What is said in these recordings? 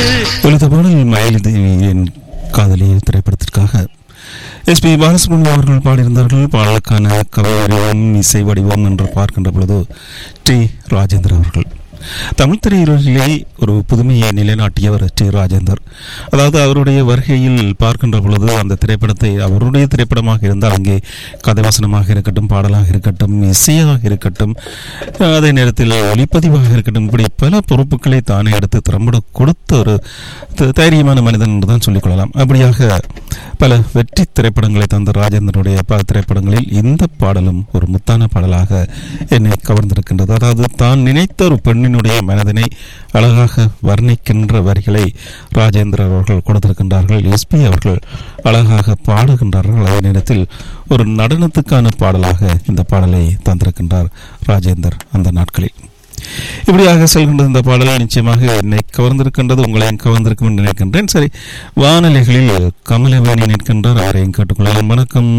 ஒலித்த பாடல் மயிலி தேவியின் காதலி திரைப்படத்திற்காக எஸ்பி பாலசுப்ரமணியம் அவர்கள் பாடியிருந்தார்கள் பாடலுக்கான கவி வடிவம் இசை வடிவம் என்று பார்க்கின்ற பொழுது டி ராஜேந்திர அவர்கள் தமிழ் திரையுலகிலே ஒரு புதுமையை நிலைநாட்டியவர் டி ராஜேந்தர் அதாவது அவருடைய வருகையில் பார்க்கின்ற பொழுது அந்த திரைப்படத்தை அவருடைய திரைப்படமாக இருந்தால் அங்கே கதைவசனமாக இருக்கட்டும் பாடலாக இருக்கட்டும் இசையாக இருக்கட்டும் அதே நேரத்தில் ஒளிப்பதிவாக இருக்கட்டும் இப்படி பல பொறுப்புகளை தானே எடுத்து திறம்பட கொடுத்த ஒரு த- தைரியமான மனிதன் என்று தான் சொல்லிக்கொள்ளலாம் அப்படியாக பல வெற்றி திரைப்படங்களை தந்த ராஜேந்திரனுடைய பல திரைப்படங்களில் இந்த பாடலும் ஒரு முத்தான பாடலாக என்னை கவர்ந்திருக்கின்றது அதாவது தான் நினைத்த ஒரு பெண்ணினுடைய மனதினை அழகாக வர்ணிக்கின்ற வரிகளை ராஜேந்திர அவர்கள் கொடுத்திருக்கின்றார்கள் எஸ்பி அவர்கள் அழகாக பாடுகின்றார்கள் அதே நேரத்தில் ஒரு நடனத்துக்கான பாடலாக இந்த பாடலை தந்திருக்கின்றார் ராஜேந்தர் அந்த நாட்களில் இப்படியாக செல்கின்ற இந்த பாடல் நிச்சயமாக என்னை கவர்ந்திருக்கின்றது உங்களையும் கவர்ந்திருக்கும் என்று நினைக்கின்றேன் சரி வானொலிகளில் கமலவேணி நிற்கின்றார் அவரையும் கேட்டுக்கொள்ளலாம் வணக்கம்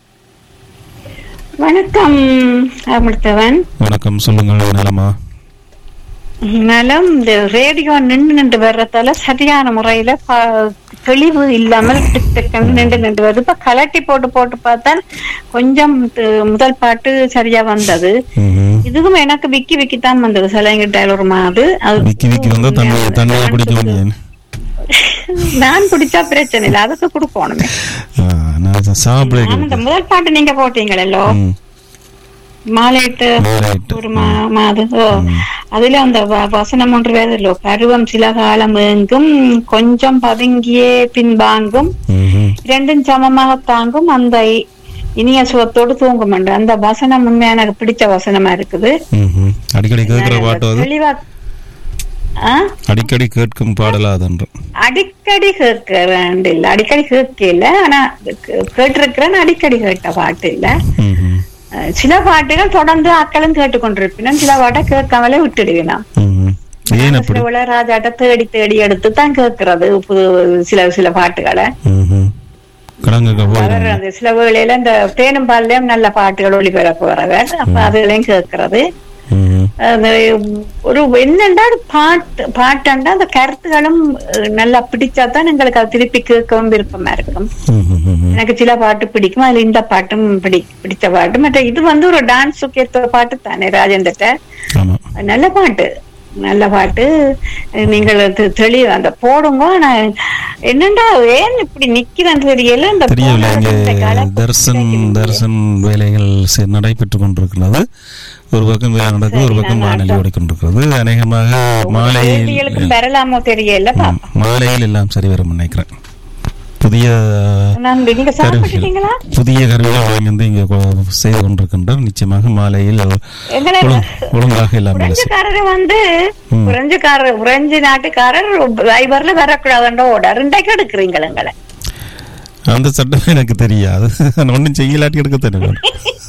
வணக்கம் அமிர்தவன் வணக்கம் சொல்லுங்கள் நலமா நலம் இந்த ரேடியோ நின்று நின்று வர்றதால சரியான முறையில ப- தெளிவு இல்லாமல் டிக் டிக்னு நின்று நின்று வருது இப்ப கலட்டி போட்டு போட்டு பார்த்தா கொஞ்சம் து- முதல் பாட்டு சரியா வந்தது ம்ஹும். இதுவும் எனக்கு விக்கி விக்கி தான் வந்தது சிலைங்கிட்ட ஒரு மாது அது விக்கி விக்கி வந்தா தண்ணி தண்ணியை குடிக்க முடியும் நான் குடிச்சா பிரச்சனை இல்லை அதுக்கு கொடுக்கணுமே ஆ, நான் சாப்பிட ஆனா, இந்த முதல் பாட்டு நீங்க போட்டீங்களோ ம். மாலையிட்டு Right. ஒரு மா- மாது ஓ அதுல அந்த வ- வசனம் ஒன்று வேதல்லோ பருவம் சில காலம் எங்கும் கொஞ்சம் பதுங்கியே பின்வாங்கும் ம்ஹும். இரண்டும் சமமாக தாங்கும் அந்த இ- இனிய சுகத்தோடு தூங்கும் என்று அந்த வசனம் உண்மையா எனக்கு பிடிச்ச வசனமா இருக்குது ம்ஹும். அடிக்கடி கேட்கிற பாட்டு அது தெளிவா ஆ? அடிக்கடி கேட்கும் பாடலா அதுன்ற அடிக்கடி கேட்கிறேன் இல்ல அடிக்கடி கேட்க இல்ல ஆனா கே- கேட்டிருக்கிறேன் அடிக்கடி கேட்ட பாட்டு இல்ல ம்ஹும். அஹ் சில பாட்டுகள் தொடர்ந்து ஆக்களும் கேட்டுக்கொண்டிருப்பினும் சில பாட்டை கேட்காமலே விட்டுடுவேன் நான். ம்ஹும். ஏன் அப்படி சில இளையராஜாட்ட தேடி தேடி எடுத்து தான் கேட்கறது புது சில சில பாட்டுகளை ம்ஹும். கடங்க அவர் போயிடும் அந்த சில வேளையில இந்த தேனும் பால்லையும் நல்ல பாட்டுகள் ஒளிபரப்பு வரவர் அப்ப அதுலயும் கேட்கறது ம்ஹும். அந்த ஒரு என்னண்டா அது பாட்டு பாட்டுண்டா அந்த கருத்துகளும் அஹ், நல்லா பிடிச்சா தான் எங்களுக்கு அது திருப்பி கேட்கவும் விருப்பமா இருக்கும் ம்ஹும். ம்ஹும். எனக்கு சில பாட்டு பிடிக்கும் அதுல இந்த பாட்டும் பிடி பிடிச்ச பாட்டு மற்ற இது வந்து ஒரு டான்ஸுக்கு ஏற்ற பாட்டு தானே ராஜேந்திர ஆமா நல்ல பாட்டு நல்ல பாட்டு நீங்கள் தெ- தெளிவு அந்த போடுங்க ஆனா என்னண்டா ஏன் இப்படி நிக்கிறேன்னு தெரியல இந்த தெரியவில்லை போடுறது இந்த இங்கே கலப்பு தர்சன் கிடைக்குது. தர்சன் வேலைகள் செ- நடைபெற்றுக் கொண்டிருக்கிறது ஒரு பக்கம் வேலை நடக்குது ஒரு பக்கம் வானொலி ஓடிக்கொண்டிருக்கிறது அநேகமாக மாலையில் கேள்விகளுக்கும் பெறலாமோ தெரியல ம், மாலையில் எல்லாம் சரி வரும் நினைக்கிறேன் புதிய நான் நீங்க சாப்பிட்டுட்டீங்களா புதிய கருவிகள் வாங்கி வந்து இங்கே கொ- செய்து கொண்டிருக்கின்றார் நிச்சயமாக மாலையில் எங்களை ஒழுங்கு- ஒழுங்காக எல்லாம் வேலை செய்யும் பிரெஞ்சுக்காரர் வந்து பிரெஞ்சுக்காரர் பிரெஞ்சு நாட்டுக்காரர் வைபர்ல வரக்கூடாதுன்ற ஓட ரெண்டைக்கு எடுக்கிறீங்க எங்களை அந்த சட்டம் எனக்கு தெரியாது நான் ஒன்றும் செய்யலாட்டி எடுக்க தெரியும்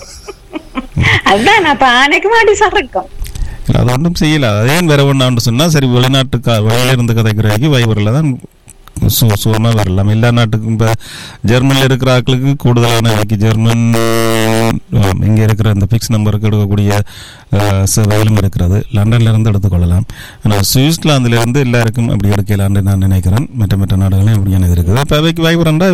அதுதான் அப்ப ஆனைக்கு மாடி சறுக்கும் அது ஒன்றும் செய்யல அதே வேற ஒன்றான்னு சொன்னா சரி வெளிநாட்டு கா வெளியில இருந்து கதைக்கிறதுக்கு வைபரில் தான் சு சுகமாக வரலாம் எல்லா நாட்டுக்கும் இப்போ ஜெர்மனில் இருக்கிற ஆட்களுக்கு கூடுதலான விலைக்கு ஜெர்மன் ஆம், இங்கே இருக்கிற இந்த பிக்ஸ் நம்பருக்கு எடுக்கக்கூடிய அஹ், சேவைகளும் இருக்கிறது லண்டன்ல இருந்து எடுத்துக்கொள்ளலாம் ஆனால் சுவிட்சர்லாந்துல இருந்து எல்லாருக்கும் அப்படி எடுக்கலான்னு நான் நினைக்கிறேன் மற்ற மற்ற நாடுகளையும் அப்படியான இது இருக்குது அப்போ அவைக்கு வைபரண்டா